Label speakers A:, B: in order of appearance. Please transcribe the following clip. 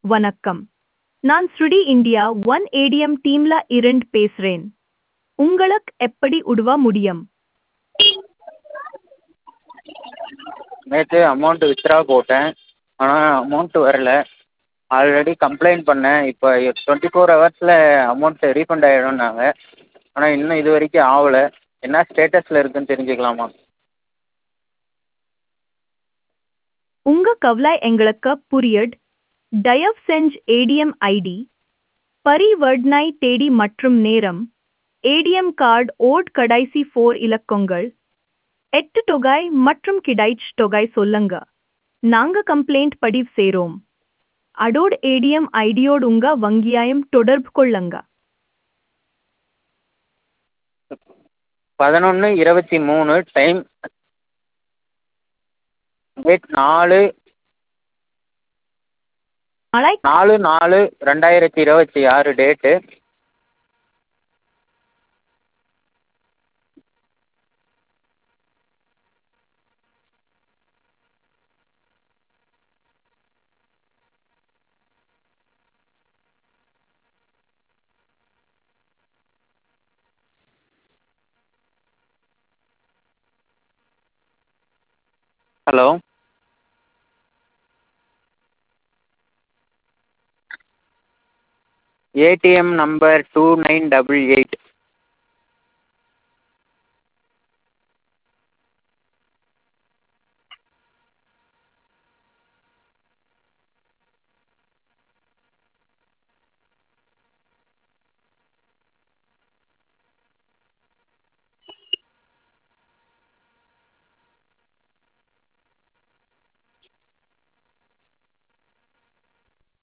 A: வணக்கம் நான் ஸ்ருடி இந்தியா ஒன் ஏடிஎம் டீம்ல இருந்து பேசுறேன் உங்களுக்கு எப்படி உதவ முடியும்
B: நேற்று அமௌண்ட்டு வித்ட்ரா போட்டேன் ஆனால் அமௌண்ட்டு வரல ஆல்ரெடி கம்ப்ளைண்ட் பண்ணேன் இப்போ டுவெண்ட்டி ஃபோர் ஹவர்ஸில் அமௌண்ட்டு ரீஃபண்ட் ஆகிடுன்னாங்க ஆனால் இன்னும் இது வரைக்கும் ஆகல என்ன ஸ்டேட்டஸில் இருக்குதுன்னு தெரிஞ்சுக்கலாமா
A: உங்க கவலை எங்களுக்கு புரியுது தயவு செஞ்சு ஏடிஎம் ஐடி பரிவர்த்தனை தேதி மற்றும் நேரம் ஏடிஎம் கார்டு ஓட் கடைசி ஃபோர் இலக்கங்கள் எட்டு தொகை மற்றும் கிடைச்ச தொகை சொல்லுங்க நாங்க கம்ப்ளைண்ட் பதிவு செய்றோம் அதோட ஏடிஎம் ஐடியோடு உங்க வங்கியாயம் தொடர்பு கொள்ளுங்க
B: பதினொன்று இருபத்தி மூணு டைம் டேட் நாலு
A: நாளை
B: நாலு நாலு ரெண்டாயிரத்தி இருபத்தி ஆறு date hello ATM number two nine double eight